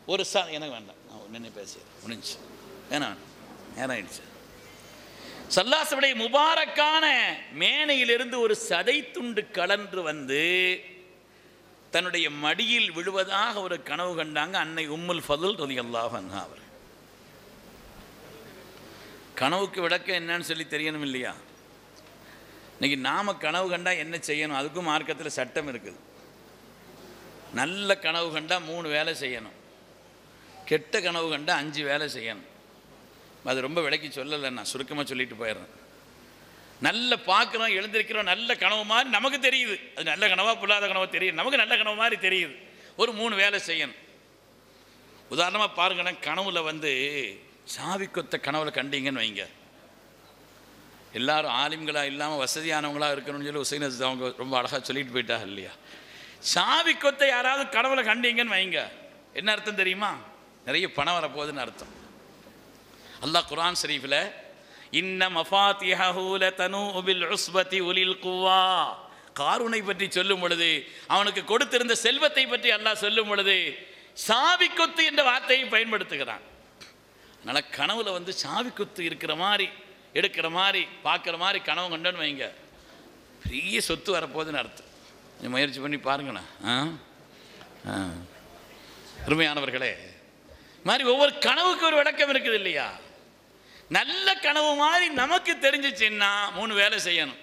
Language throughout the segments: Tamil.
ஒரு ச எனக்கு வேண்டாம் நான் ஒன்று பேசி முடிஞ்சு வேணாம் நேரம் ஆயிடுச்சு சல்லாசனுடைய முபாரக்கான மேனையிலிருந்து ஒரு சதை துண்டு கலன்று வந்து தன்னுடைய மடியில் விழுவதாக ஒரு கனவு கண்டாங்க அன்னை உம்முல் ஃபதுல் ரதி அல்லாஹ் அவர் கனவுக்கு விளக்கம் என்னன்னு சொல்லி தெரியணும் இல்லையா இன்னைக்கு நாம கனவு கண்டா என்ன செய்யணும் அதுக்கும் மார்க்கத்தில் சட்டம் இருக்குது நல்ல கனவு கண்டா மூணு வேலை செய்யணும் கெட்ட கனவு கண்டா அஞ்சு வேலை செய்யணும் அது ரொம்ப விலைக்கு சொல்லலை நான் சுருக்கமாக சொல்லிட்டு போயிடுறேன் நல்ல பார்க்குறோம் எழுந்திருக்கிறோம் நல்ல கனவு மாதிரி நமக்கு தெரியுது அது நல்ல கனவா புல்லாத கனவா தெரியுது நமக்கு நல்ல கனவு மாதிரி தெரியுது ஒரு மூணு வேலை செய்யணும் உதாரணமாக பாருங்களேன் கனவுல வந்து சாவி கொத்த கனவுல கண்டீங்கன்னு வைங்க எல்லாரும் ஆலிம்களாக இல்லாமல் வசதியானவங்களா இருக்கணும்னு சொல்லி உசைன் அஜித் அவங்க ரொம்ப அழகாக சொல்லிட்டு போயிட்டாங்க இல்லையா சாவி கொத்தை யாராவது கனவுல கண்டீங்கன்னு வைங்க என்ன அர்த்தம் தெரியுமா நிறைய பணம் வரப்போகுதுன்னு அர்த்தம் அல்லாஹ் குர்ஆன் ஷரீஃபில் இன்ன மஃபாத்திஹூல தனு பில் உஸ்பதி உலில் குவா காருனை பற்றி சொல்லும் பொழுது அவனுக்கு கொடுத்திருந்த செல்வத்தை பற்றி அல்லாஹ் சொல்லும் பொழுது சாவி கொத்து என்ற வார்த்தையை பயன்படுத்துகிறான் அதனால் கனவுல வந்து சாவி கொத்து இருக்கிற மாதிரி எடுக்கிற மாதிரி பார்க்குற மாதிரி கனவு கண்டோன்னு வைங்க பெரிய சொத்து வரப்போகுதுன்னு அர்த்தம் கொஞ்சம் முயற்சி பண்ணி பாருங்களேன் ஆ ஆ அருமையானவர்களே இது மாதிரி ஒவ்வொரு கனவுக்கு ஒரு விளக்கம் இருக்குது இல்லையா நல்ல கனவு மாதிரி நமக்கு தெரிஞ்சிச்சுன்னா மூணு வேலை செய்யணும்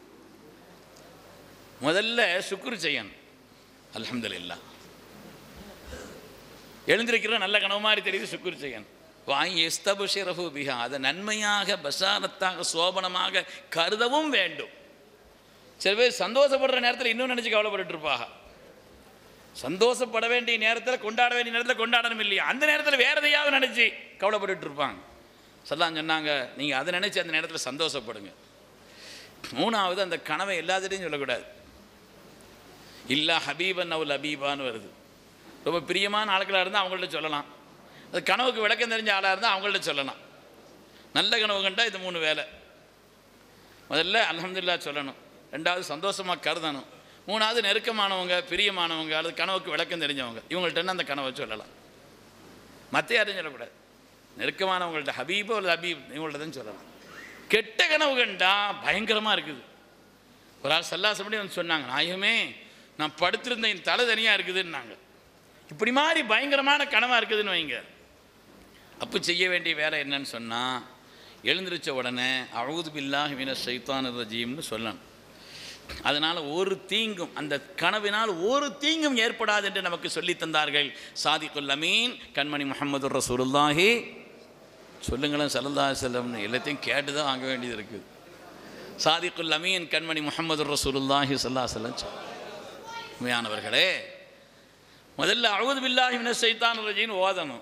முதல்ல சுக்குரு செய்யணும் அல்ஹம்துலில்லாஹ் எழுந்திருக்கிற நல்ல கனவு மாதிரி தெரியுது சுக்குரு செய்யணும் வாங்கி எஸ்தபுஷிரஹு பிஹா அதை நன்மையாக பசாரத்தாக சோபனமாக கருதவும் வேண்டும் சில பேர் சந்தோஷப்படுற நேரத்தில் இன்னும் நினச்சி கவலைப்பட்டுட்டு இருப்பாங்க சந்தோஷப்பட வேண்டிய நேரத்தில் கொண்டாட வேண்டிய நேரத்தில் கொண்டாடணும் இல்லையா அந்த நேரத்தில் வேற எதையாவது நினச்சி கவலைப்பட்டுட்டு இருப்பாங்க சொல்லாம் சொன்னாங்க நீங்கள் அதை நினச்சி அந்த நேரத்தில் சந்தோஷப்படுங்க மூணாவது அந்த கனவை எல்லாத்திட்டையும் சொல்லக்கூடாது இல்லா ஹபீபன் அவுல் ஹபீபான்னு வருது ரொம்ப பிரியமான ஆட்களாக இருந்தால் அவங்கள்ட்ட சொல்லலாம் அது கனவுக்கு விளக்கம் தெரிஞ்ச ஆளாக இருந்தால் அவங்கள்ட்ட சொல்லலாம் நல்ல கனவு கண்டா இது மூணு வேலை முதல்ல அல்ஹம்துலில்லாஹ் சொல்லணும் ரெண்டாவது சந்தோஷமாக கருதணும் மூணாவது நெருக்கமானவங்க பிரியமானவங்க அல்லது கனவுக்கு விளக்கம் தெரிஞ்சவங்க இவங்கள்ட்ட அந்த கனவை சொல்லலாம் மற்ற யாரையும் சொல்லக்கூடாது நெருக்கமானவங்கள்ட்ட ஹபீபோ அல்லது ஹபீப் இவங்கள்ட்ட தான் சொல்லலாம் கெட்ட கனவு கண்டா பயங்கரமாக இருக்குது ஒரு ஆள் சல்லாசப்படி வந்து சொன்னாங்க நாயகமே நான் படுத்திருந்த என் தலை தனியாக இருக்குதுன்னாங்க இப்படி மாதிரி பயங்கரமான கனவாக இருக்குதுன்னு வைங்க அப்போ செய்ய வேண்டிய வேலை என்னன்னு சொன்னால் எழுந்திருச்ச உடனே அழுது பில்லாஹ் மின சைத்தான் ரஜீம்னு சொல்லணும் அதனால் ஒரு தீங்கும் அந்த கனவினால் ஒரு தீங்கும் ஏற்படாது என்று நமக்கு சொல்லி தந்தார்கள் சாதிக்குல் அமீன் கண்மணி முகமது ரசூலுல்லாஹி சொல்லுங்களேன் சல்லல்லா செல்லம்னு எல்லாத்தையும் கேட்டு தான் வாங்க வேண்டியது இருக்குது சாதிக்குல் அமீன் கண்மணி முகமது ரசூலுல்லாஹி சல்லா செல்லம் உண்மையானவர்களே முதல்ல அழுது பில்லாஹி மின சைத்தான் ரஜீன் ஓதணும்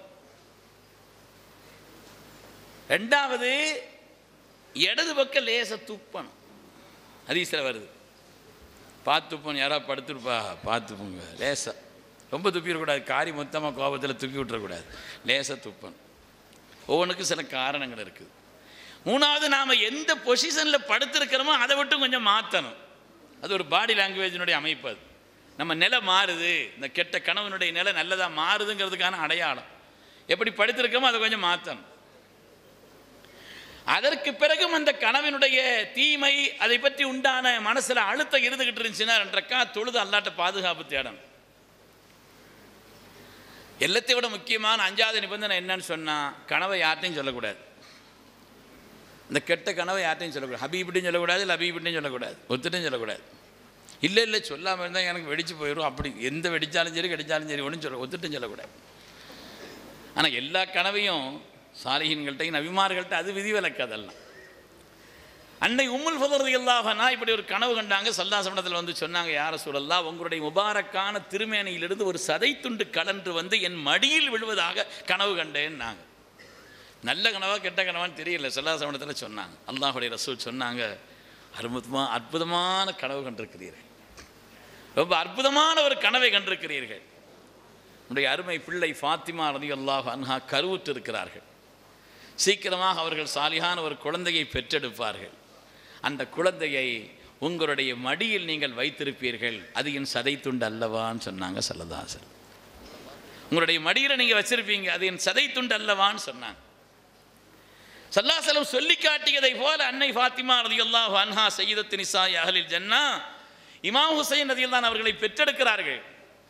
ரெண்டாவது இடது பக்கம் லேச துப்பணும் ஹதீஸில் வருது பார்த்து துப்பணும் யாராவது படுத்துருப்பா பார்த்து துப்புங்க லேசாக ரொம்ப துப்பிடக்கூடாது காரி மொத்தமாக கோபத்தில் துப்பி விட்டுறக்கூடாது லேசாக துப்பணும் ஒவ்வொன்றுக்கும் சில காரணங்கள் இருக்குது மூணாவது நாம் எந்த பொசிஷனில் படுத்திருக்கிறோமோ அதை விட்டு கொஞ்சம் மாற்றணும் அது ஒரு பாடி லாங்குவேஜினுடைய அமைப்பு அது நம்ம நிலை மாறுது இந்த கெட்ட கனவனுடைய நிலை நல்லதாக மாறுதுங்கிறதுக்கான அடையாளம் எப்படி படுத்திருக்கோமோ அதை கொஞ்சம் மாற்றணும் அதற்கு பிறகும் அந்த கனவினுடைய தீமை அதை பற்றி உண்டான மனசில் அழுத்தம் இருந்துகிட்டு இருந்துச்சுன்னா ரெண்டரைக்கா தொழுது அல்லாட்ட பாதுகாப்பு தேடணும் எல்லாத்தை விட முக்கியமான அஞ்சாவது நிபந்தனை என்னன்னு சொன்னால் கனவை யார்ட்டையும் சொல்லக்கூடாது இந்த கெட்ட கனவை யார்ட்டையும் சொல்லக்கூடாது ஹபீபிட்டையும் சொல்லக்கூடாது இல்லை ஹபீபிட்டையும் சொல்லக்கூடாது ஒத்துட்டையும் சொல்லக்கூடாது இல்லை இல்லை சொல்லாமல் இருந்தால் எனக்கு வெடிச்சு போயிடும் அப்படி எந்த வெடித்தாலும் சரி கிடைச்சாலும் சரி ஒன்றும் சொல்ல ஒத்துட்டும் சொல்லக்கூடாது ஆனால் எல்லா கனவையும் சாலிகின்கள்ட்டையும் நபிமார்கள்ட்ட அது விதிவிலக்கு அதெல்லாம் அன்னை உம்முல் ஃபதரதி அல்லாஹனா இப்படி ஒரு கனவு கண்டாங்க சல்லாசமணத்தில் வந்து சொன்னாங்க யார சூழல்லா உங்களுடைய முபாரக்கான திருமேனியிலிருந்து ஒரு சதை துண்டு கலன்று வந்து என் மடியில் விழுவதாக கனவு கண்டேன்னாங்க நல்ல கனவா கெட்ட கனவான்னு தெரியல சல்லாசமணத்தில் சொன்னாங்க அல்லாஹுடைய ரசூல் சொன்னாங்க அற்புதமாக அற்புதமான கனவு கண்டிருக்கிறீர்கள் ரொம்ப அற்புதமான ஒரு கனவை கண்டிருக்கிறீர்கள் உடைய அருமை பிள்ளை ஃபாத்திமா ரதி அல்லாஹ் அன்ஹா கருவுற்று இருக்கிறார்கள் சீக்கிரமாக அவர்கள் சாலிகான ஒரு குழந்தையை பெற்றெடுப்பார்கள் அந்த குழந்தையை உங்களுடைய மடியில் நீங்கள் வைத்திருப்பீர்கள் அது என் சதை துண்டு அல்லவான்னு சொன்னாங்க சல்லதாசன் உங்களுடைய மடியில் நீங்கள் வச்சிருப்பீங்க அது என் சதை துண்டு அல்லவான்னு சொன்னாங்க சல்லாசலம் சொல்லி காட்டியதை போல அன்னை ஃபாத்திமா ரதியுல்லாஹு அன்ஹா சையதத்து நிசாய் அகலில் ஜன்னா இமாம் ஹுசைன் ரதியுல்லான் அவர்களை பெற்றெடுக்கிறார்கள்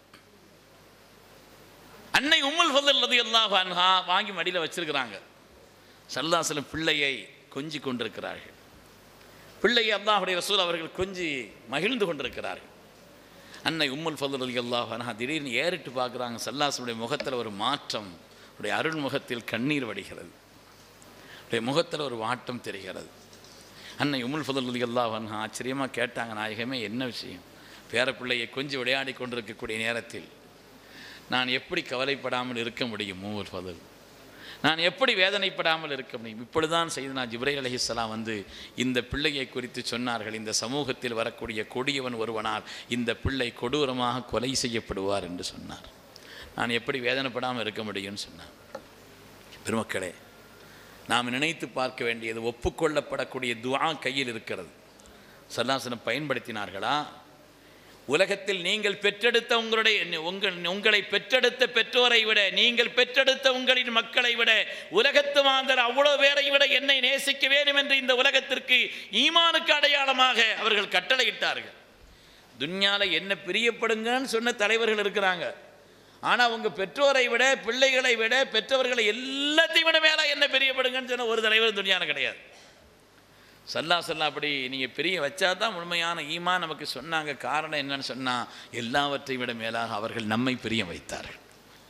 அன்னை உம்முல் ஃபதல் ரதியுல்லாஹு அன்ஹா வாங்கி மடியில் வச்சிருக்கிறாங்க சல்லாசலம் பிள்ளையை கொஞ்சி கொண்டிருக்கிறார்கள் பிள்ளையை அல்லாஹுடைய ரசூல் அவர்கள் கொஞ்சி மகிழ்ந்து கொண்டிருக்கிறார்கள் அன்னை உம்முல் ஃபதல் ரதி அல்லாஹ் அன்ஹா திடீர்னு ஏறிட்டு பார்க்குறாங்க சல்லாசனுடைய முகத்தில் ஒரு மாற்றம் உடைய அருள் முகத்தில் கண்ணீர் வடிகிறது உடைய முகத்தில் ஒரு வாட்டம் தெரிகிறது அன்னை உம்முல் ஃபதல் ரதி அல்லாஹ் அன்ஹா ஆச்சரியமாக கேட்டாங்க நாயகமே என்ன விஷயம் பேரப்பிள்ளையை கொஞ்சம் விளையாடி கொண்டிருக்கக்கூடிய நேரத்தில் நான் எப்படி கவலைப்படாமல் இருக்க முடியும் மூவர் ஃபதல் நான் எப்படி வேதனைப்படாமல் இருக்க முடியும் இப்பொழுதுதான் செய்தனா ஜிப்ரைல் அலைஹிஸ்ஸலாம் வந்து இந்த பிள்ளையை குறித்து சொன்னார்கள் இந்த சமூகத்தில் வரக்கூடிய கொடியவன் ஒருவனால் இந்த பிள்ளை கொடூரமாக கொலை செய்யப்படுவார் என்று சொன்னார் நான் எப்படி வேதனைப்படாமல் இருக்க முடியும்னு சொன்னார் பெருமக்களே நாம் நினைத்து பார்க்க வேண்டியது ஒப்புக்கொள்ளப்படக்கூடிய துஆ கையில் இருக்கிறது சல்லாசனம் பயன்படுத்தினார்களா உலகத்தில் நீங்கள் பெற்றெடுத்த உங்களுடைய உங்கள் உங்களை பெற்றெடுத்த பெற்றோரை விட நீங்கள் பெற்றெடுத்த உங்களின் மக்களை விட உலகத்து மாந்தர் அவ்வளோ பேரை விட என்னை நேசிக்க வேண்டும் என்று இந்த உலகத்திற்கு ஈமானுக்கு அடையாளமாக அவர்கள் கட்டளையிட்டார்கள் துன்யால என்ன பிரியப்படுங்கன்னு சொன்ன தலைவர்கள் இருக்கிறாங்க ஆனால் உங்கள் பெற்றோரை விட பிள்ளைகளை விட பெற்றவர்களை எல்லாத்தையும் விட மேலே என்ன பிரியப்படுங்கன்னு சொன்ன ஒரு தலைவர் துன்யால கிடையாது சல்லா சல்லா அப்படி நீங்கள் பெரிய வச்சா தான் உண்மையான ஈமா நமக்கு சொன்னாங்க காரணம் என்னன்னு சொன்னால் எல்லாவற்றை விட மேலாக அவர்கள் நம்மை பிரிய வைத்தார்கள்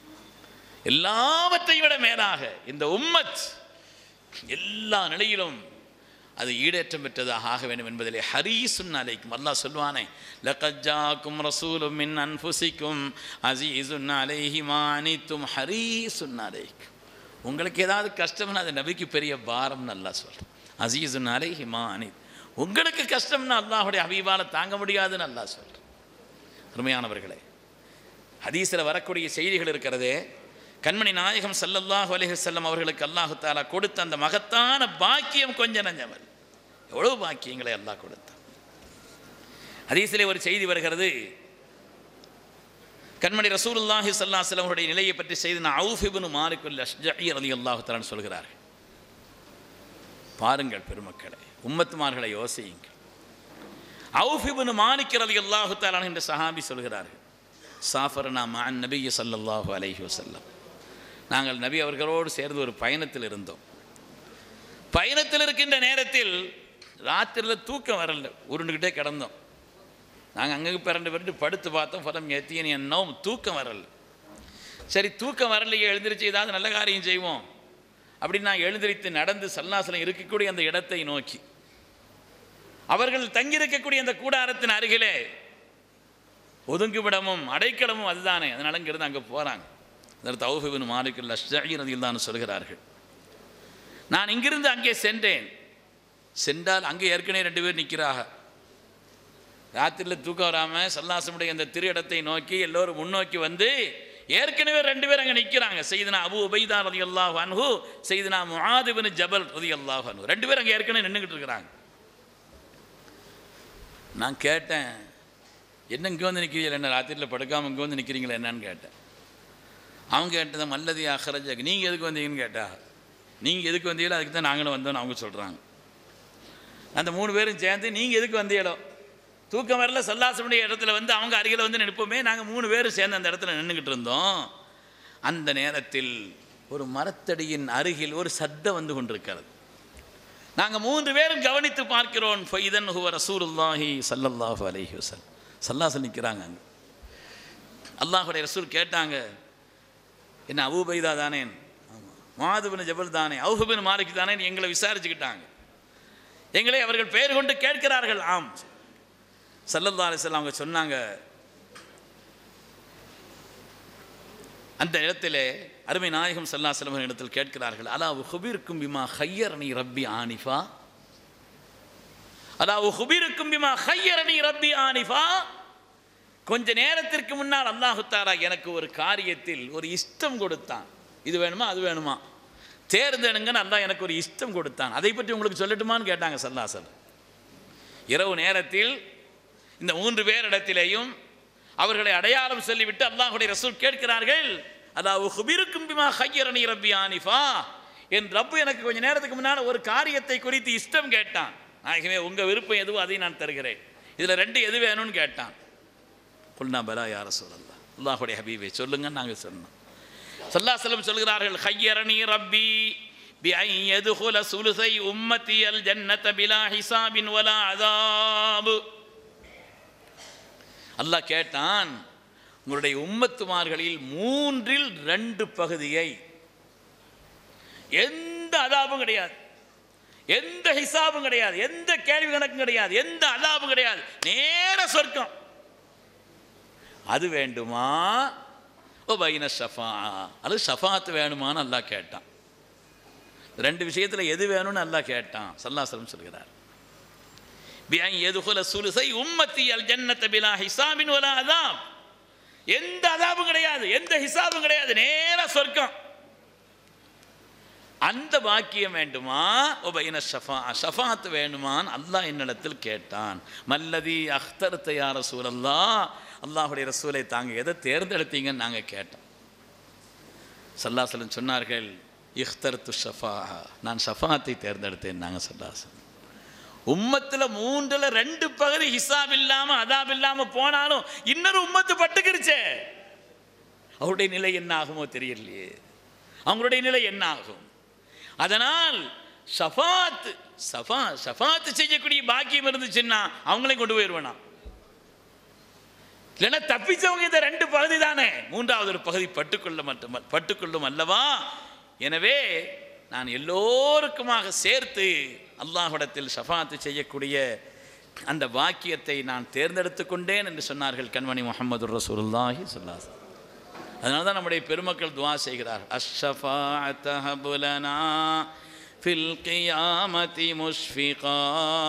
எல்லாவற்றை விட மேலாக இந்த உம்மத் எல்லா நிலையிலும் அது ஈடேற்றம் பெற்றதாக ஆக வேண்டும் என்பதிலே ஹரீசுன் அலைக்கும் அல்லாஹ் சொல்வானே லக்கஜாக்கும் ரசூலும் மின் அன்புசிக்கும் அசீசுன் அலைஹி மானித்தும் ஹரீசுன் அலைக்கும் உங்களுக்கு ஏதாவது கஷ்டம்னா அது நபிக்கு பெரிய பாரம்னு அல்லாஹ் சொல்கிறேன் அசீசுன் அலைஹி மானித் உங்களுக்கு கஷ்டம்னா அல்லாஹுடைய ஹபீபால தாங்க முடியாதுன்னு அல்லாஹ் சொல்கிறேன் அருமையானவர்களே ஹதீஸில் வரக்கூடிய செய்திகள் இருக்கிறதே கண்மணி நாயகம் சல்லல்லாஹு அலைஹி வஸல்லம் அவர்களுக்கு அல்லாஹு தாலா கொடுத்த அந்த மகத்தான பாக்கியம் கொஞ்ச நஞ்சமல் எவ்வளவு பாக்கியங்களை அல்லாஹ் கொடுத்தான் ஹதீஸிலே ஒரு செய்தி வருகிறது கண்மணி ரசூலுல்லாஹி ஸல்லல்லாஹு அலைஹி வஸல்லம் அவருடைய நிலையை பற்றி செய்து நான் அவுஃப் இப்னு மாலிகுல் அஷ்ஜஇ ரலியல்லாஹு தஆலா சொல்கிறார்கள் பாருங்கள் பெருமக்களே உம்மத்துமார்களை யோசியுங்கள் அவுஃப் இப்னு மாலிக் ரலியல்லாஹு தஆலா என்ற சஹாபி சொல்கிறார்கள் சாஃபர்னா மான் நபி ஸல்லல்லாஹு அலைஹி வஸல்லம் நாங்கள் நபி அவர்களோடு சேர்ந்து ஒரு பயணத்தில் இருந்தோம் பயணத்தில் இருக்கின்ற நேரத்தில் ராத்திரியில் தூக்கம் வரல உருண்டுக்கிட்டே கிடந்தோம் நாங்கள் அங்கங்கே பிறண்டு பிறண்டு படுத்து பார்த்தோம் ஃபலம் எத்தியன் என்னோம் தூக்கம் வரல சரி தூக்கம் வரலையே எழுந்திரிச்சு ஏதாவது நல்ல காரியம் செய்வோம் அப்படின்னு நான் எழுந்திரித்து நடந்து சல்லாசலம் இருக்கக்கூடிய அந்த இடத்தை நோக்கி அவர்கள் தங்கியிருக்கக்கூடிய அந்த கூடாரத்தின் அருகிலே ஒதுங்குவிடமும் அடைக்கலமும் அதுதானே அதனால இங்கிருந்து அங்கே போகிறாங்க அதற்கு தௌஃபிபின் மாலிகுல் அஷ்ஜீரதியில் தான் சொல்கிறார்கள் நான் இங்கிருந்து அங்கே சென்றேன் சென்றால் அங்கே ஏற்கனவே ரெண்டு பேர் நிற்கிறாக ராத்திரியில் தூக்கம் வராமல் சல்லாசமுடைய அந்த திரு இடத்தை நோக்கி எல்லோரும் முன்னோக்கி வந்து ஏற்கனவே ரெண்டு பேர் அங்கே நிற்கிறாங்க செய்தனா அபு உபைதா ரதி அல்லாஹ் அன்ஹு செய்தனா முஆதிபின் ஜபல் ரதி அல்லாஹ் அன்ஹு ரெண்டு பேர் அங்கே ஏற்கனவே நின்றுக்கிட்டு இருக்கிறாங்க நான் கேட்டேன் என்ன இங்கே வந்து நிற்கிறீங்க என்ன ராத்திரியில் படுக்காமல் இங்கே வந்து நிற்கிறீங்களா என்னன்னு கேட்டேன் அவங்க கேட்டதை மல்லதி அஹரஜக் நீங்கள் எதுக்கு வந்தீங்கன்னு கேட்டா நீங்கள் எதுக்கு வந்தீங்களோ அதுக்கு தான் நாங்களும் வந்தோம்னு அவங்க சொல்கிறாங்க அந்த மூணு பேரும் சேர்ந்து நீங்கள் எதுக்கு வந்தீங்களோ தூக்கம் வரல சல்லாசமுடைய இடத்துல வந்து அவங்க அருகில் வந்து நிற்போமே நாங்கள் மூணு பேரும் சேர்ந்து அந்த இடத்துல நின்றுக்கிட்டு இருந்தோம் அந்த நேரத்தில் ஒரு மரத்தடியின் அருகில் ஒரு சத்தம் வந்து கொண்டிருக்கிறது நாங்கள் மூன்று பேரும் கவனித்து பார்க்கிறோம் ஃபைதன் ஹுவ ரசூலுல்லாஹி சல்லல்லாஹு அலைஹி வஸல்லம் சல்லாசல் நிற்கிறாங்க அங்கே அல்லாஹுடைய ரசூல் கேட்டாங்க என்ன அபூபைதா தானே ஆமாம் மாதுபின் ஜபல் தானே அவுஹபின் மாலிக் தானே எங்களை விசாரிச்சுக்கிட்டாங்க எங்களை அவர்கள் பெயர் கொண்டு கேட்கிறார்கள் ஆம் சல்லல்லா அலிஸ்லாம் அவங்க சொன்னாங்க அந்த இடத்திலே அருமை நாயகம் சல்லா செல்வன் இடத்தில் கேட்கிறார்கள் அலா ஹுபிர்க்கும் பிமா ஹையரணி ரப்பி ஆனிஃபா அலா ஹுபிருக்கும் பிமா ஹையரணி ரப்பி ஆனிஃபா கொஞ்ச நேரத்திற்கு முன்னால் அல்லாஹு தாரா எனக்கு ஒரு காரியத்தில் ஒரு இஷ்டம் கொடுத்தான் இது வேணுமா அது வேணுமா தேர்ந்தெடுங்கன்னு அல்லாஹ் எனக்கு ஒரு இஷ்டம் கொடுத்தான் அதை பற்றி உங்களுக்கு சொல்லட்டுமான்னு கேட்டாங்க சல்லாசல் இரவு நேரத்தில் இந்த மூன்று பேரிடத்திலேயும் அவர்களை அடையாளம் சொல்லிவிட்டு அல்லாஹுடைய ரசூல் கேட்கிறார்கள் அதாவது ஹுபிருக்கும் பிமா ஹையரணி ரப்பி ஆனிஃபா என் ரப்பு எனக்கு கொஞ்ச நேரத்துக்கு முன்னால் ஒரு காரியத்தை குறித்து இஷ்டம் கேட்டான் நாயகமே உங்கள் விருப்பம் எதுவோ அதையும் நான் தருகிறேன் இதில் ரெண்டு எது வேணும்னு கேட்டான் குல்னா பலா யார சொல்லலாம் அல்லாஹுடைய ஹபீபை சொல்லுங்க நாங்கள் சொன்னோம் சல்லாசலம் சொல்கிறார்கள் ஹையரணி ரப்பி بأن يدخل ثلثي أمتي الجنة بلا حساب ولا عذاب அல்லாஹ் கேட்டான் உங்களுடைய உம்மத்துமார்களில் மூன்றில் ரெண்டு பகுதியை எந்த அதாபும் கிடையாது எந்த ஹிசாபும் கிடையாது எந்த கேள்வி கணக்கும் கிடையாது எந்த அதாபும் கிடையாது நேர சொர்க்கம் அது வேண்டுமா ஓ பைன ஷஃபா அது ஷஃபாத்து வேணுமான்னு அல்லாஹ் கேட்டான் ரெண்டு விஷயத்தில் எது வேணும்னு அல்லாஹ் கேட்டான் சல்லாசலம் சொல்கிறார் பியான் எதுகுல சுலுசை உம்மத்தி அல் ஜன்னத்த பிலா ஹிசாபின் வலா அதாப் எந்த அதாபும் கிடையாது எந்த ஹிசாபும் கிடையாது நேரா சொர்க்கம் அந்த பாக்கியம் வேண்டுமா ஒபைன ஷஃபா ஷஃபாத் வேணுமான் அல்லாஹ் என்னிடத்தில் கேட்டான் மல்லதி அख्தர்த்த யா ரசூலல்லா அல்லாஹுடைய ரசூலை தாங்க எதை தேர்ந்தெடுத்தீங்கன்னு நாங்கள் கேட்டோம் சல்லாசலன் சொன்னார்கள் இஃப்தர்த்து ஷஃபா நான் ஷஃபாத்தை தேர்ந்தெடுத்தேன் நாங்கள் சல்லாசன் உம்மத்தில் மூன்றில் ரெண்டு பகுதி ஹிசாப் இல்லாமல் அதாப் இல்லாமல் போனாலும் இன்னொரு உம்மத்து பட்டுக்கிருச்சே அவருடைய நிலை என்ன ஆகுமோ தெரியலையே அவங்களுடைய நிலை என்ன ஆகும் அதனால் ஷஃபாத் சஃபா ஷஃபாத்து செய்யக்கூடிய பாக்கியம் இருந்துச்சுன்னா அவங்களையும் கொண்டு போயிடுவேனா இல்லைன்னா தப்பிச்சவங்க இந்த ரெண்டு பகுதி தானே மூன்றாவது ஒரு பகுதி பட்டுக்கொள்ள மட்டும் பட்டுக்கொள்ளும் அல்லவா எனவே நான் எல்லோருக்குமாக சேர்த்து அல்லாஹ்விடத்தில் ஷஃபாத்து செய்யக்கூடிய அந்த வாக்கியத்தை நான் தேர்ந்தெடுத்து கொண்டேன் என்று சொன்னார்கள் கண்மணி முகமது ரசூலுல்லாஹி சொல்லாஸ் அதனால தான் நம்முடைய பெருமக்கள் துவா செய்கிறார் அஷ்ஷஃபாஅத்த ஹபுலனா ஃபில் கியாமதி முஷ்ஃபிகா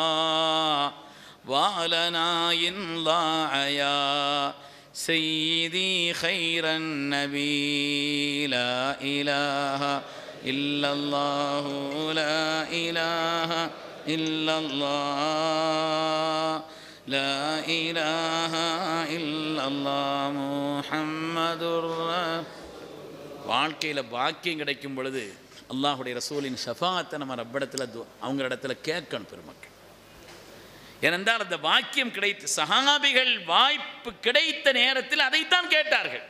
وعلنا إن ضاع يا سيدي خير النبي لا إله إلا الله لا إله إلا الله لا إله إلا الله محمد வாழ்க்கையில் பாக்கியம் கிடைக்கும் பொழுது அல்லாஹுடைய ரசூலின் ஷஃபாத்தை நம்ம ரப்பிடத்தில் அவங்க இடத்துல கேட்கணும் பெருமக்கள் ஏனென்றால் அந்த வாக்கியம் கிடைத்து சஹாபிகள் வாய்ப்பு கிடைத்த நேரத்தில் அதைத்தான் கேட்டார்கள்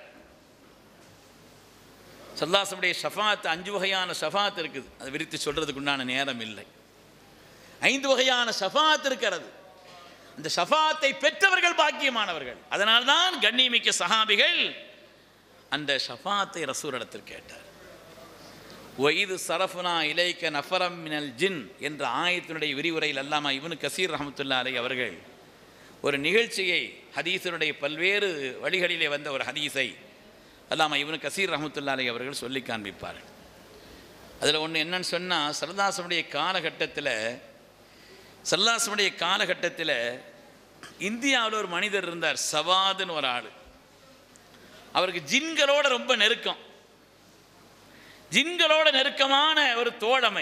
சல்லாசமுடைய ஷஃபாத் அஞ்சு வகையான ஷஃபாத் இருக்குது அதை விரித்து சொல்றதுக்கு உண்டான நேரம் இல்லை ஐந்து வகையான ஷஃபாத் இருக்கிறது அந்த ஷஃபாத்தை பெற்றவர்கள் பாக்கியமானவர்கள் அதனால்தான் கண்ணியமிக்க சஹாபிகள் அந்த ஷஃபாத்தை ரசூரிடத்தில் கேட்டார் ஒய்து சரஃபுனா இலைக்க நஃபரம் மினல் ஜின் என்ற ஆயத்தினுடைய விரிவுரையில் அல்லாமா இவனு கசீர் ரஹமத்துல்லா அலை அவர்கள் ஒரு நிகழ்ச்சியை ஹதீஸனுடைய பல்வேறு வழிகளிலே வந்த ஒரு ஹதீஸை அல்லாமா இவனு கசீர் ரஹமத்துல்லா அலை அவர்கள் சொல்லி காண்பிப்பார்கள் அதில் ஒன்று என்னன்னு சொன்னால் சரதாசனுடைய காலகட்டத்தில் சல்லாசனுடைய காலகட்டத்தில் இந்தியாவில் ஒரு மனிதர் இருந்தார் சவாதுன்னு ஒரு ஆள் அவருக்கு ஜின்களோட ரொம்ப நெருக்கம் ஜின்களோட நெருக்கமான ஒரு தோழமை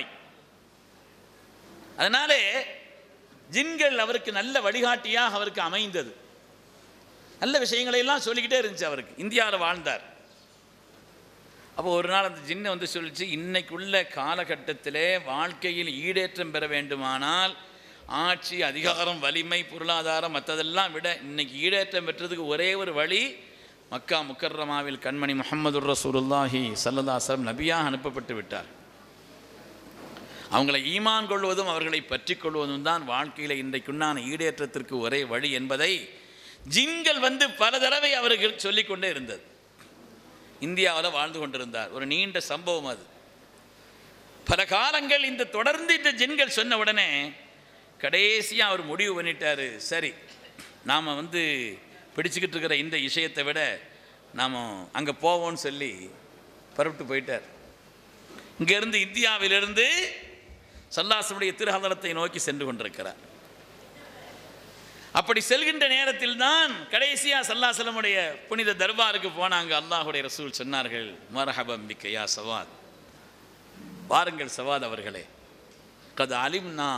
அதனாலே ஜின்கள் அவருக்கு நல்ல வழிகாட்டியாக அவருக்கு அமைந்தது நல்ல விஷயங்களை எல்லாம் சொல்லிக்கிட்டே இருந்துச்சு அவருக்கு இந்தியாவில் வாழ்ந்தார் அப்போ ஒரு நாள் அந்த ஜின்னை வந்து சொல்லிச்சு இன்னைக்குள்ள காலகட்டத்திலே வாழ்க்கையில் ஈடேற்றம் பெற வேண்டுமானால் ஆட்சி அதிகாரம் வலிமை பொருளாதாரம் மற்றதெல்லாம் விட இன்னைக்கு ஈடேற்றம் பெற்றதுக்கு ஒரே ஒரு வழி மக்கா முக்கர்ரமாவில் கண்மணி முகமது ரசூலுல்லாஹி சல்லதாசம் நபியாக அனுப்பப்பட்டு விட்டார் அவங்களை ஈமான் கொள்வதும் அவர்களை பற்றி கொள்வதும் தான் வாழ்க்கையில் இன்றைக்குண்டான ஈடேற்றத்திற்கு ஒரே வழி என்பதை ஜின்கள் வந்து பல தடவை அவர்கள் சொல்லிக்கொண்டே இருந்தது இந்தியாவில் வாழ்ந்து கொண்டிருந்தார் ஒரு நீண்ட சம்பவம் அது பல காலங்கள் இந்த தொடர்ந்து இந்த ஜின்கள் சொன்ன உடனே கடைசியாக அவர் முடிவு பண்ணிட்டாரு சரி நாம் வந்து பிடிச்சிக்கிட்டு இருக்கிற இந்த விஷயத்தை விட நாம் அங்கே போவோம்னு சொல்லி புறப்பட்டு போயிட்டார் இங்கேருந்து இந்தியாவிலிருந்து சல்லாசனுடைய திருஹலத்தை நோக்கி சென்று கொண்டிருக்கிறார் அப்படி செல்கின்ற நேரத்தில் தான் கடைசியாக சல்லாசலமுடைய புனித தர்பாருக்கு போனாங்க அல்லாஹுடைய ரசூல் சொன்னார்கள் மரஹபம் பிக்கையா சவாத் வாருங்கள் சவாத் அவர்களே கது அலிம்னா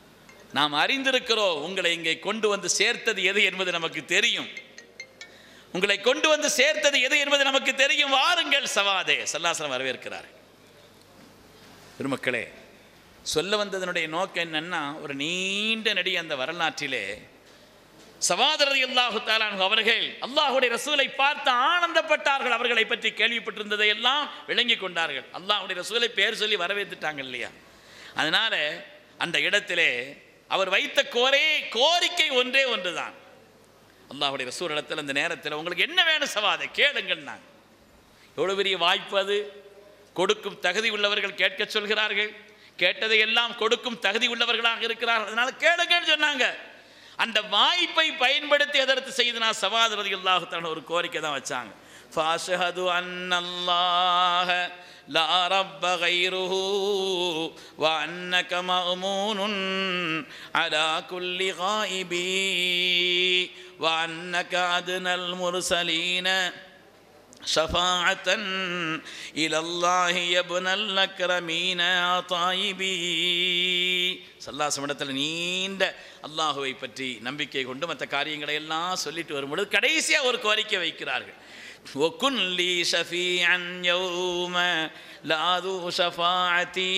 நாம் அறிந்திருக்கிறோம் உங்களை இங்கே கொண்டு வந்து சேர்த்தது எது என்பது நமக்கு தெரியும் உங்களை கொண்டு வந்து சேர்த்தது எது என்பது நமக்கு தெரியும் வாருங்கள் சவாதே சல்லாசலம் வரவேற்கிறார் பெருமக்களே சொல்ல வந்ததனுடைய நோக்கம் என்னன்னா ஒரு நீண்ட நெடி அந்த வரலாற்றிலே சவாதரதி அல்லாஹு தாலான் அவர்கள் அல்லாஹுடைய ரசூலை பார்த்து ஆனந்தப்பட்டார்கள் அவர்களை பற்றி கேள்விப்பட்டிருந்ததை எல்லாம் விளங்கி கொண்டார்கள் அல்லாஹுடைய ரசூலை பேர் சொல்லி வரவேற்றுட்டாங்க இல்லையா அதனால அந்த இடத்திலே அவர் வைத்த கோரே கோரிக்கை ஒன்றே ஒன்றுதான் அல்லாஹுடைய ரசூல் இடத்துல அந்த நேரத்தில் உங்களுக்கு என்ன வேணும் சவாதை கேளுங்கள் நான் எவ்வளோ பெரிய வாய்ப்பு அது கொடுக்கும் தகுதி உள்ளவர்கள் கேட்க சொல்கிறார்கள் கேட்டதை எல்லாம் கொடுக்கும் தகுதி உள்ளவர்களாக இருக்கிறார்கள் அதனால கேளுங்கன்னு சொன்னாங்க அந்த வாய்ப்பை பயன்படுத்தி எதற்கு செய்தனா சவாதரதி அல்லாஹுத்தான ஒரு கோரிக்கை தான் வச்சாங்க ஃபாஷஹது அன்னல்லாஹ லா ரப்ப கைருஹு வ அன்னக மஅமூனுன் அலா குல்லி காயிபி வ அன்னக அதுனல் முர்சலீன شفاعة إلى الله يا ابن الأكرمين طيبي சல்லாசமிடத்தில் நீண்ட அல்லாஹுவை பற்றி நம்பிக்கை கொண்டு மற்ற காரியங்களை எல்லாம் சொல்லிட்டு வரும்பொழுது கடைசியாக ஒரு கோரிக்கை வைக்கிறார்கள் وكن لي شفيعا يوم لا ذو شفاعتي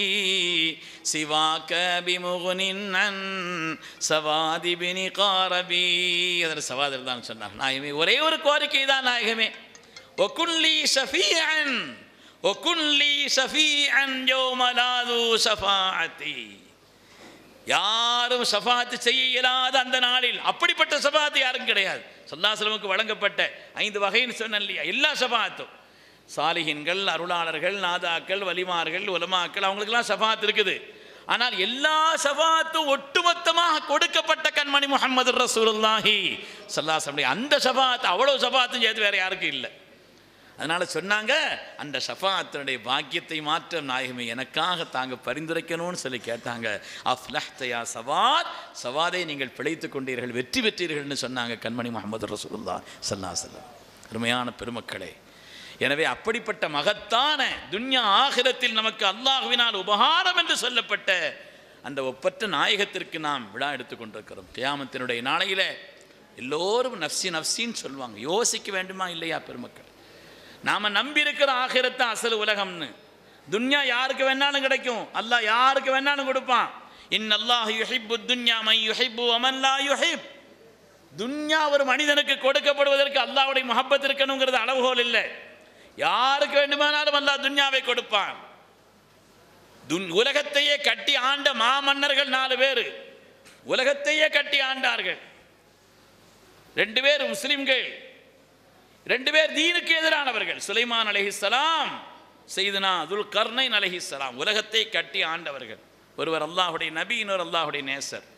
سواك بمغن عن سواد بن قاربي அதில் சவாதர் தான் சொன்னார் நாயகமே ஒரே ஒரு கோரிக்கை தான் நாயகமே وكن لي شفيعا وكن لي شفيعا يوم لا ذو شفاعتي யாரும் ஷஃபாத்து செய்ய இயலாத அந்த நாளில் அப்படிப்பட்ட ஷஃபாத்து யாரும் கிடையாது சொல்லாசலமுக்கு வழங்கப்பட்ட ஐந்து வகைன்னு சொன்ன இல்லையா எல்லா ஷஃபாத்தும் சாலிகின்கள் அருளாளர்கள் நாதாக்கள் வலிமார்கள் உலமாக்கள் அவங்களுக்கெல்லாம் ஷஃபாத் இருக்குது ஆனால் எல்லா ஷஃபாத்தும் ஒட்டுமொத்தமாக கொடுக்கப்பட்ட கண்மணி முகமது ரசூலுல்லாஹி சல்லாசமுடைய அந்த ஷஃபாத் அவ்வளோ ஷஃபாத்தும் சேர்த்து வேற யாருக்கும் இல்லை அதனால சொன்னாங்க அந்த ஷஃபாத்தினுடைய பாக்கியத்தை மாற்ற நாயகமே எனக்காக தாங்க பரிந்துரைக்கணும்னு சொல்லி கேட்டாங்க அஃப்லஹ்தயா சவாத் சவாதை நீங்கள் பிழைத்து கொண்டீர்கள் வெற்றி பெற்றீர்கள்னு சொன்னாங்க கண்மணி முகமது ரசூலுல்லா சல்லா செல்லம் அருமையான பெருமக்களே எனவே அப்படிப்பட்ட மகத்தான துன்யா ஆகிரத்தில் நமக்கு அல்லாஹுவினால் உபகாரம் என்று சொல்லப்பட்ட அந்த ஒப்பற்ற நாயகத்திற்கு நாம் விழா எடுத்துக்கொண்டிருக்கிறோம் கியாமத்தினுடைய நாளையில எல்லோரும் நஃப்சி நஃப்சின்னு சொல்லுவாங்க யோசிக்க வேண்டுமா இல்லையா பெருமக்கள் நாம நம்பி இருக்கிற ஆகிரத்தை அசல் உலகம்னு துன்யா யாருக்கு வேணாலும் கிடைக்கும் அல்லாஹ் யாருக்கு வேணாலும் கொடுப்பான் இன் அல்லாஹ் யுஹிப்பு துன்யா மை யுஹிப்பு அமன் லா யுஹிப் துன்யா ஒரு மனிதனுக்கு கொடுக்கப்படுவதற்கு அல்லாஹ்வுடைய முகப்பத் இருக்கணுங்கிறது அளவுகோல் இல்லை யாருக்கு வேண்டுமானாலும் அல்லாஹ் துன்யாவை கொடுப்பான் துன் உலகத்தையே கட்டி ஆண்ட மாமன்னர்கள் நாலு பேர் உலகத்தையே கட்டி ஆண்டார்கள் ரெண்டு பேர் முஸ்லிம்கள் ரெண்டு பேர் தீனுக்கு எதிரானவர்கள் சுலைமான் அலஹிஸ்ஸலாம் செய்தனா துல் கர்ணைன் அலஹிஸ்ஸலாம் உலகத்தை கட்டி ஆண்டவர்கள் ஒருவர் அல்லாஹுடைய நபி இன்னொரு அல்லாஹுடைய நேசர்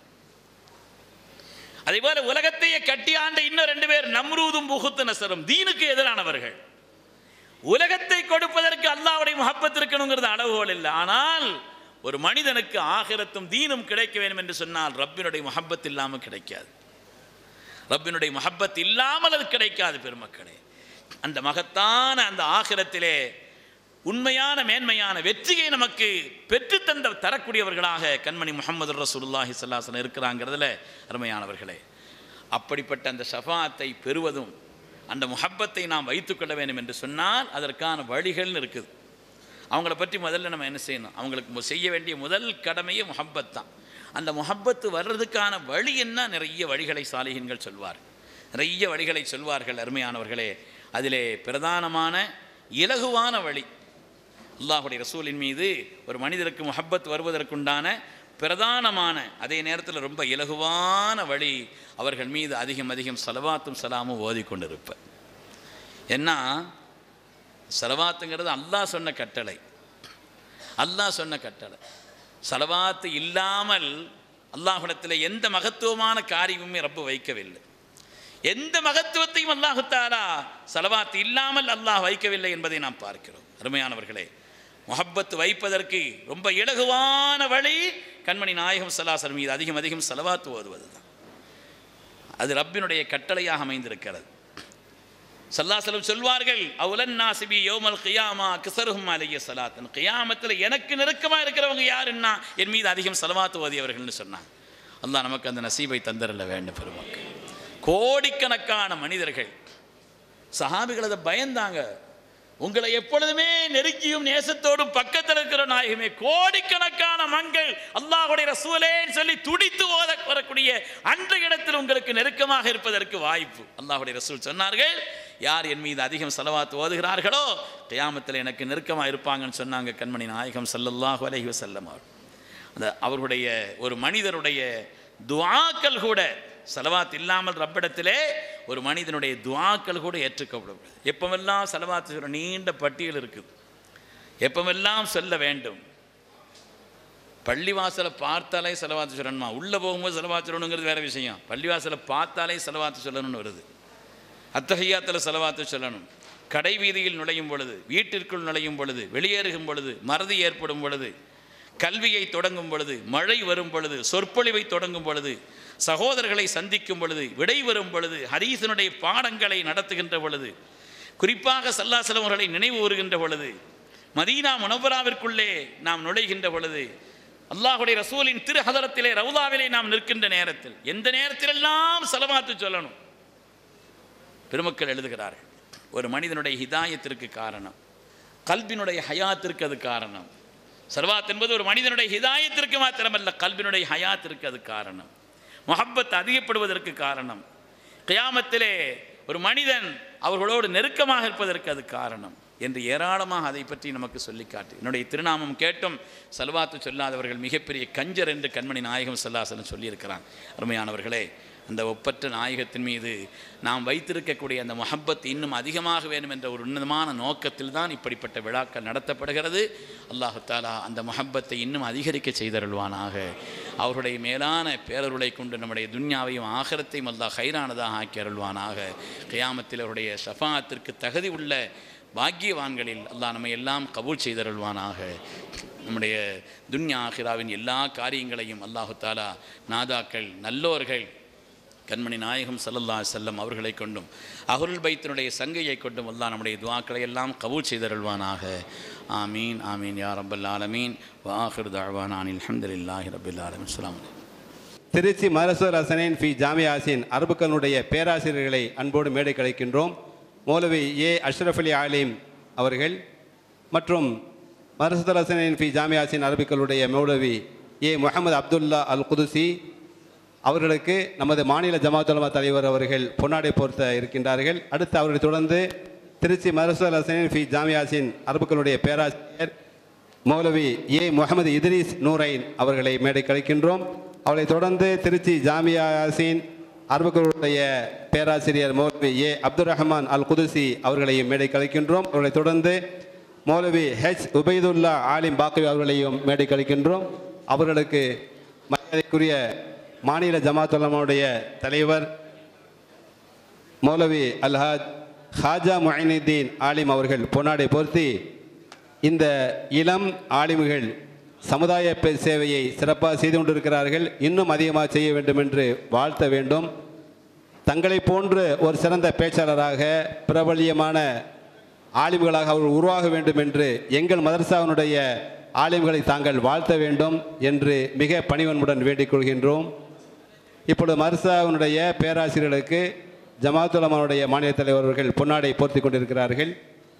அதே போல உலகத்தையே கட்டி ஆண்ட இன்னும் ரெண்டு பேர் நம்ரூதும் புகுத்து நசரும் தீனுக்கு எதிரானவர்கள் உலகத்தை கொடுப்பதற்கு அல்லாஹ்வுடைய முகப்பத் இருக்கணுங்கிறது அளவுகோல் இல்லை ஆனால் ஒரு மனிதனுக்கு ஆகிரத்தும் தீனும் கிடைக்க வேண்டும் என்று சொன்னால் ரப்பினுடைய முகப்பத் இல்லாமல் கிடைக்காது ரப்பினுடைய மஹப்பத் இல்லாமல் அது கிடைக்காது பெருமக்களே அந்த மகத்தான அந்த ஆகிரத்திலே உண்மையான மேன்மையான வெற்றியை நமக்கு பெற்றுத்தந்த தரக்கூடியவர்களாக கண்மணி முகமது ரசூலுல்லாஹி ஸல்லல்லாஹு இருக்கிறாங்கிறதுல அருமையானவர்களே அப்படிப்பட்ட அந்த ஷஃபாத்தை பெறுவதும் அந்த முஹப்பத்தை நாம் வைத்துக்கொள்ள வேண்டும் என்று சொன்னால் அதற்கான வழிகள்னு இருக்குது அவங்கள பற்றி முதல்ல நம்ம என்ன செய்யணும் அவங்களுக்கு மு- செய்ய வேண்டிய முதல் கடமையே முஹப்பத் தான் அந்த முஹப்பத்து வர்றதுக்கான வழி என்ன நிறைய வழிகளை சாலிகின்கள் சொல்வார் நிறைய வழிகளை சொல்வார்கள் அருமையானவர்களே அதிலே பிரதானமான இலகுவான வழி அல்லாஹுடைய ரசூலின் மீது ஒரு மனிதருக்கு முஹப்பத் வருவதற்குண்டான பிரதானமான அதே நேரத்தில் ரொம்ப இலகுவான வழி அவர்கள் மீது அதிகம் அதிகம் சலவாத்தும் சலாமும் ஓதிக்கொண்டிருப்ப ஏன்னா சலவாத்துங்கிறது அல்லாஹ் சொன்ன கட்டளை அல்லாஹ் சொன்ன கட்டளை சலவாத்து இல்லாமல் அல்லாஹ்விடத்தில் எந்த மகத்துவமான காரியமுமே ரப்பு வைக்கவில்லை எந்த மகத்துவத்தையும் அல்லாஹு தாலா சலவாத்து இல்லாமல் அல்லாஹ் வைக்கவில்லை என்பதை நாம் பார்க்கிறோம் அருமையானவர்களே முஹப்பத் வைப்பதற்கு ரொம்ப இலகுவான வழி கண்மணி நாயகம் சலாசர் மீது அதிகம் அதிகம் செலவாத்து ஓதுவது தான் அது ரப்பினுடைய கட்டளையாக அமைந்திருக்கிறது சல்லாசலம் சொல்வார்கள் அவுலன் நாசிபி யோமல் கியாமா கிசருஹும் அலைய சலாத்தன் கியாமத்தில் எனக்கு நெருக்கமாக இருக்கிறவங்க யாருன்னா என் மீது அதிகம் செலவாத்து ஓதியவர்கள்னு சொன்னாங்க அல்லாஹ் நமக்கு அந்த நசீபை தந்தரல வேண்டும் பெருமக்கள் கோடிக்கணக்கான மனிதர்கள் சஹாபிகள் அதை பயந்தாங்க உங்களை எப்பொழுதுமே நெருக்கியும் நேசத்தோடும் பக்கத்தில் இருக்கிற நாயகமே கோடிக்கணக்கான மங்கள் அல்லாஹுடைய ரசூலேன்னு சொல்லி துடித்து ஓத வரக்கூடிய அன்றைய இடத்தில் உங்களுக்கு நெருக்கமாக இருப்பதற்கு வாய்ப்பு அல்லாஹுடைய ரசூல் சொன்னார்கள் யார் என் மீது அதிகம் செலவாத்து ஓதுகிறார்களோ கியாமத்தில் எனக்கு நெருக்கமாக இருப்பாங்கன்னு சொன்னாங்க கண்மணி நாயகம் ஸல்லல்லாஹு அலைஹி வஸல்லம் அவர் அந்த அவர்களுடைய ஒரு மனிதருடைய துஆக்கள் கூட செலவாத் இல்லாமல் ரப்பிடத்திலே ஒரு மனிதனுடைய துஆக்கள் கூட ஏற்றுக்கப்படும் எப்பவெல்லாம் செலவாத்து சொல்ல நீண்ட பட்டியல் இருக்குது எப்பவெல்லாம் சொல்ல வேண்டும் பள்ளிவாசலை பார்த்தாலே செலவாத்து சொல்லணுமா உள்ளே போகும்போது செலவாத்து சொல்லணுங்கிறது வேற விஷயம் பள்ளிவாசலை பார்த்தாலே செலவாத்து சொல்லணும்னு வருது அத்தகையாத்தில் செலவாத்து சொல்லணும் கடை வீதியில் நுழையும் பொழுது வீட்டிற்குள் நுழையும் பொழுது வெளியேறும் பொழுது மறதி ஏற்படும் பொழுது கல்வியை தொடங்கும் பொழுது மழை வரும் பொழுது சொற்பொழிவை தொடங்கும் பொழுது சகோதரர்களை சந்திக்கும் பொழுது விடை வரும் பொழுது ஹரீசனுடைய பாடங்களை நடத்துகின்ற பொழுது குறிப்பாக சல்லாசலம் அவர்களை நினைவு கூறுகின்ற பொழுது மதீனா முனவராவிற்குள்ளே நாம் நுழைகின்ற பொழுது அல்லாஹுடைய ரசூலின் திரு ஹதரத்திலே ரவுதாவிலே நாம் நிற்கின்ற நேரத்தில் எந்த நேரத்திலெல்லாம் செலவாத்து சொல்லணும் பெருமக்கள் எழுதுகிறார்கள் ஒரு மனிதனுடைய ஹிதாயத்திற்கு காரணம் கல்பினுடைய ஹயாத்திற்கு அது காரணம் சர்வாத் என்பது ஒரு மனிதனுடைய ஹிதாயத்திற்கு மாத்திரமல்ல கல்பினுடைய ஹயாத்திற்கு அது காரணம் முஹப்பத் அதிகப்படுவதற்கு காரணம் கியாமத்திலே ஒரு மனிதன் அவர்களோடு நெருக்கமாக இருப்பதற்கு அது காரணம் என்று ஏராளமாக அதை பற்றி நமக்கு சொல்லி காட்டு என்னுடைய திருநாமம் கேட்டும் செல்வாத்து சொல்லாதவர்கள் மிகப்பெரிய கஞ்சர் என்று கண்மணி நாயகம் செல்லாசன் சொல்லியிருக்கிறான் அருமையானவர்களே அந்த ஒப்பற்ற நாயகத்தின் மீது நாம் வைத்திருக்கக்கூடிய அந்த முஹப்பத் இன்னும் அதிகமாக வேண்டும் என்ற ஒரு உன்னதமான நோக்கத்தில் தான் இப்படிப்பட்ட விழாக்கள் நடத்தப்படுகிறது அல்லாஹு தாலா அந்த முஹப்பத்தை இன்னும் அதிகரிக்க செய்தருள்வானாக அவருடைய மேலான பேரருளை கொண்டு நம்முடைய துன்யாவையும் ஆகரத்தையும் அல்லாஹ் ஹைரானதாக ஆக்கி அருள்வானாக கியாமத்தில் அவருடைய ஷஃபாத்திற்கு தகுதி உள்ள பாக்கியவான்களில் அல்லாஹ் நம்மை எல்லாம் கபூல் செய்தருள்வானாக நம்முடைய துன்யா ஆஹிராவின் எல்லா காரியங்களையும் அல்லாஹு தாலா நாதாக்கள் நல்லோர்கள் கண்மணி நாயகம் சல்லல்லா செல்லம் அவர்களை கொண்டும் அகுருல் பைத்தினுடைய சங்கையை கொண்டும் அல்லாஹ் நம்முடைய துவாக்களை எல்லாம் கபூல் செய்தருள்வானாக ஆமீன் ஆமீன் யா ரப்பல் ஆலமீன் வாஹிர் தாழ்வானான் அல்ஹம்துலில்லாஹி ரபில் ஆலமின் அஸ்ஸலாமு அலைக்கும் திருச்சி மரசூர் ஹசனைன் ஃபி ஜாமியாசின் அரபுக்களுடைய பேராசிரியர்களை அன்போடு மேடை கலைக்கின்றோம் மௌலவி ஏ அஷ்ரஃப் அலி ஆலிம் அவர்கள் மற்றும் மரசூர் ஹசனைன் ஃபி ஜாமியாசின் அரபிக்களுடைய மௌலவி ஏ முகமது அப்துல்லா அல் குதுசி அவர்களுக்கு நமது மாநில ஜமாத் உலமா தலைவர் அவர்கள் பொன்னாடை போர்த்த இருக்கின்றார்கள் அடுத்து அவர்களை தொடர்ந்து திருச்சி மரசூர் ஹசனைன் ஃபி ஜாமியாசின் அரபுக்களுடைய பேராசிரியர் மௌலவி ஏ முகமது இத்ரீஸ் நூரைன் அவர்களை மேடை கழிக்கின்றோம் அவளை தொடர்ந்து திருச்சி ஜாமியா யாசின் அரபுக்களுடைய பேராசிரியர் மௌலவி ஏ அப்துல் ரஹ்மான் அல் குதுசி அவர்களையும் மேடை கழிக்கின்றோம் அவர்களை தொடர்ந்து மௌலவி ஹெச் உபைதுல்லா ஆலிம் பாக்கவி அவர்களையும் மேடை கழிக்கின்றோம் அவர்களுக்கு மரியாதைக்குரிய மாநில ஜமாத் உலமாவுடைய தலைவர் மௌலவி அல்ஹாஜ் ஹாஜா மொயினுத்தீன் ஆலிம் அவர்கள் பொன்னாடை பொருத்தி இந்த இளம் ஆலிம்கள் சமுதாய பே- சேவையை சிறப்பாக செய்து கொண்டிருக்கிறார்கள் இன்னும் அதிகமாக செய்ய வேண்டும் என்று வாழ்த்த வேண்டும் தங்களை போன்று ஒரு சிறந்த பேச்சாளராக பிரபல்யமான ஆலிம்களாக அவர்கள் உருவாக வேண்டும் என்று எங்கள் மதரசாவினுடைய ஆலிம்களை தாங்கள் வாழ்த்த வேண்டும் என்று மிக பணிவன்புடன் வேண்டிக் கொள்கின்றோம் இப்பொழுது மர்சாவினுடைய பேராசிரியர்களுக்கு ஜமாத்துலமானுடைய மாநில தலைவர்கள் பொன்னாடை போர்த்தி கொண்டிருக்கிறார்கள்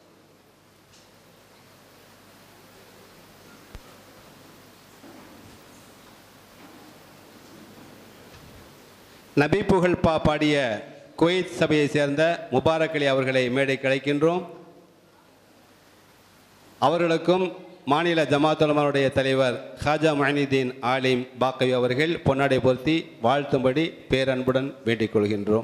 நபி புகழ் பா பாடிய குவைத் சபையை சேர்ந்த முபாரக் அலி அவர்களை மேடை கிடைக்கின்றோம் அவர்களுக்கும் மாநில ஜமாத்துலமானுடைய தலைவர் ஹாஜா மஹிதீன் ஆலிம் பாக்கவி அவர்கள் பொன்னாடை பொருத்தி வாழ்த்தும்படி பேரன்புடன் வேண்டிக் கொள்கின்றோம்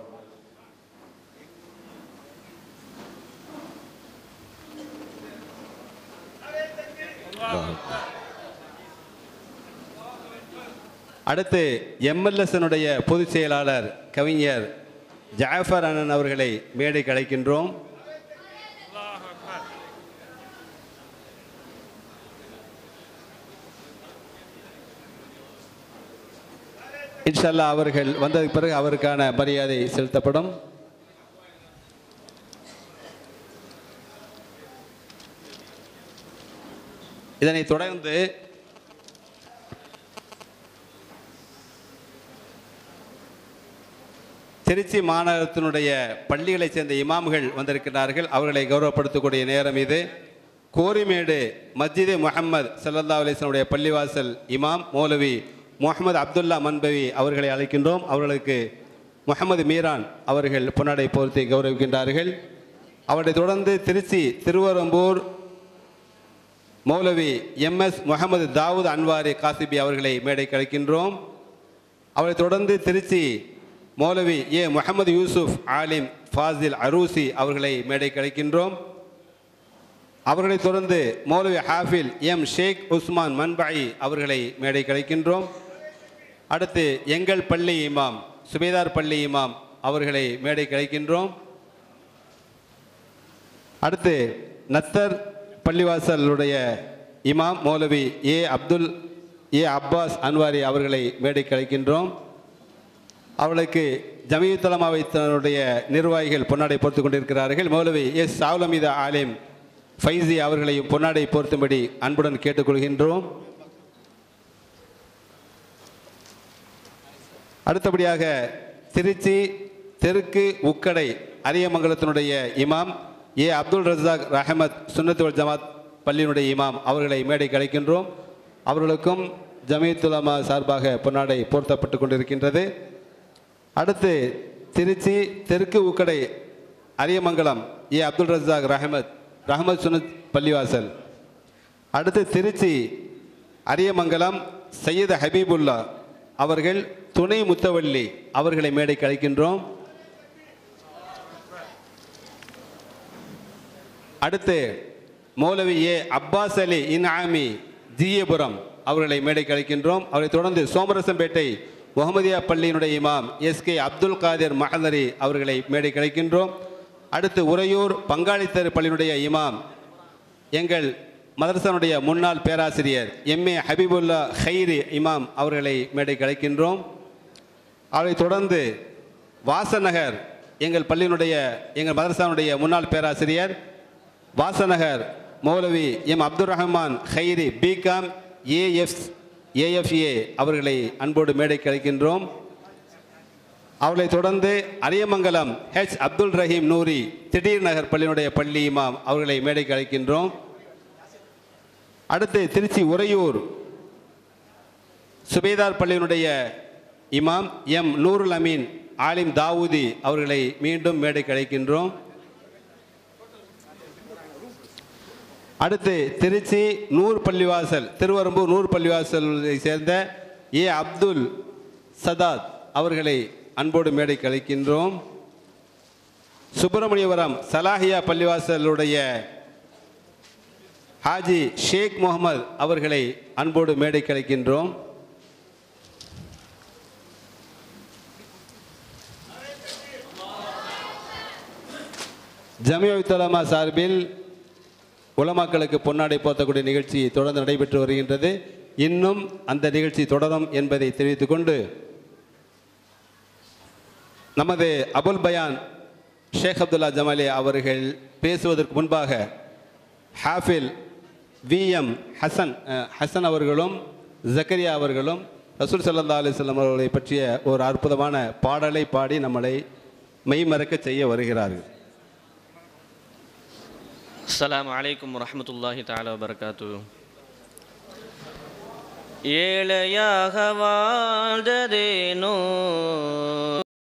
அடுத்து எம்எல்எஸ்னுடைய பொதுச் செயலாளர் கவிஞர் ஜாஃபர் அண்ணன் அவர்களை மேடைக்கு அழைக்கின்றோம் இன்ஷல்லா அவர்கள் வந்ததுக்கு பிறகு அவருக்கான மரியாதை செலுத்தப்படும் இதனைத் தொடர்ந்து திருச்சி மாநகரத்தினுடைய பள்ளிகளைச் சேர்ந்த இமாம்கள் வந்திருக்கிறார்கள் அவர்களை கௌரவப்படுத்தக்கூடிய நேரம் இது கோரிமேடு மஸ்ஜிதே முஹம்மது சல்லல்லா அலிஸ்லனுடைய பள்ளிவாசல் இமாம் மௌலவி முகமது அப்துல்லா மன்பவி அவர்களை அழைக்கின்றோம் அவர்களுக்கு முகமது மீரான் அவர்கள் பொன்னாடை போர்த்தி கௌரவிக்கின்றார்கள் அவரை தொடர்ந்து திருச்சி திருவரம்பூர் மௌலவி எம்எஸ் முகமது தாவூத் அன்வாரி காசிபி அவர்களை மேடை கழிக்கின்றோம் அவரை தொடர்ந்து திருச்சி மௌலவி ஏ முகமது யூசுப் ஆலிம் ஃபாசில் அரூசி அவர்களை மேடை கழிக்கின்றோம் அவர்களைத் தொடர்ந்து மௌலவி ஹாஃபில் எம் ஷேக் உஸ்மான் மன்பாயி அவர்களை மேடை கழிக்கின்றோம் அடுத்து எங்கள் பள்ளி இமாம் சுபேதார் பள்ளி இமாம் அவர்களை மேடை கழிக்கின்றோம் அடுத்து நத்தர் பள்ளிவாசலுடைய இமாம் மௌலவி ஏ அப்துல் ஏ அப்பாஸ் அன்வாரி அவர்களை மேடை கழிக்கின்றோம் அவர்களுக்கு ஜமியுத்தலமாவைத்தனுடைய நிர்வாகிகள் பொன்னாடை பொறுத்து கொண்டிருக்கிறார்கள் மௌலவி எஸ் சாவுலமீத ஆலிம் ஃபைசி அவர்களையும் பொன்னாடை பொருத்தும்படி அன்புடன் கேட்டுக்கொள்கின்றோம் அடுத்தபடியாக திருச்சி தெற்கு உக்கடை அரியமங்கலத்தினுடைய இமாம் ஏ அப்துல் ரசாக் ரஹமத் சுன்னத்துவல் ஜமாத் பள்ளியினுடைய இமாம் அவர்களை மேடை கிடைக்கின்றோம் அவர்களுக்கும் ஜமீத்துலமா சார்பாக பொன்னாடை போர்த்தப்பட்டு கொண்டிருக்கின்றது அடுத்து திருச்சி தெற்கு உக்கடை அரியமங்கலம் ஏ அப்துல் ரசாக் ரஹமத் ரஹமத் சுனத் பள்ளிவாசல் அடுத்து திருச்சி அரியமங்கலம் சையது ஹபீபுல்லா அவர்கள் துணை முத்தவள்ளி அவர்களை மேடைக்கு அழைக்கின்றோம் அடுத்து மௌலவி ஏ அப்பாஸ் அலி இன்ஆமி ஜியபுரம் அவர்களை மேடைக்கு அழைக்கின்றோம் அவரை தொடர்ந்து சோமரசம்பேட்டை முகமதியா பள்ளியினுடைய இமாம் எஸ் கே அப்துல் காதிர் மஹலரி அவர்களை மேடைக்கு அழைக்கின்றோம் அடுத்து உறையூர் பங்காளித்தர் பள்ளியினுடைய இமாம் எங்கள் மதரசனுடைய முன்னாள் பேராசிரியர் எம்ஏ ஹபீபுல்லா ஹைரி இமாம் அவர்களை மேடைக்கு அழைக்கின்றோம் அவரை தொடர்ந்து வாசநகர் எங்கள் பள்ளியினுடைய எங்கள் மதரசானுடைய முன்னாள் பேராசிரியர் Vasanagar Moulavi M Abdul Rahman Khairi B Com AF AFA அவர்களை அன்போடு மேடைக்கு அழைக்கின்றோம் அவளை தொடர்ந்து அரியமங்கலம் ஹெச் அப்துல் ரஹீம் நூரி திடீர் நகர் பள்ளியினுடைய பள்ளி இமாம் அவர்களை மேடைக்கு அழைக்கின்றோம் அடுத்து திருச்சி உறையூர் சுபேதார் பள்ளியினுடைய இமாம் எம் நூருல் அமீன் ஆலிம் தாவூதி அவர்களை மீண்டும் மேடைக்கு அழைக்கின்றோம் அடுத்து திருச்சி நூர் பள்ளிவாசல் திருவரம்பூர் நூர் பள்ளிவாசலை சேர்ந்த ஏ அப்துல் சதாத் அவர்களை அன்போடு மேடைக்கு அழைக்கின்றோம் சுப்பிரமணியபுரம் சலாஹியா பள்ளிவாசலுடைய ஹாஜி ஷேக் முகமது அவர்களை அன்போடு மேடைக்கு அழைக்கின்றோம் ஜமியத்துலமா சார்பில் உலமாக்களுக்கு பொன்னாடை போர்த்தக்கூடிய நிகழ்ச்சி தொடர்ந்து நடைபெற்று வருகின்றது இன்னும் அந்த நிகழ்ச்சி தொடரும் என்பதை தெரிவித்துக் கொண்டு நமது அபுல் பயான் ஷேக் அப்துல்லா ஜமாலி அவர்கள் பேசுவதற்கு முன்பாக ஹாஃபில் விஎம் ஹசன் அஹ், ஹசன் அவர்களும் ஜக்கரியா அவர்களும் ரசூல் சல்லா அலிஸ்லாம் அவர்களை பற்றிய ஒரு அற்புதமான பாடலை பாடி நம்மளை மெய்மறக்க செய்ய வருகிறார்கள் அஸ்ஸலாமு அலைக்கும் வரஹ்மத்துல்லாஹி தஆலா வபரகாத்து ஏழையாக வாழ்ந்ததேனோ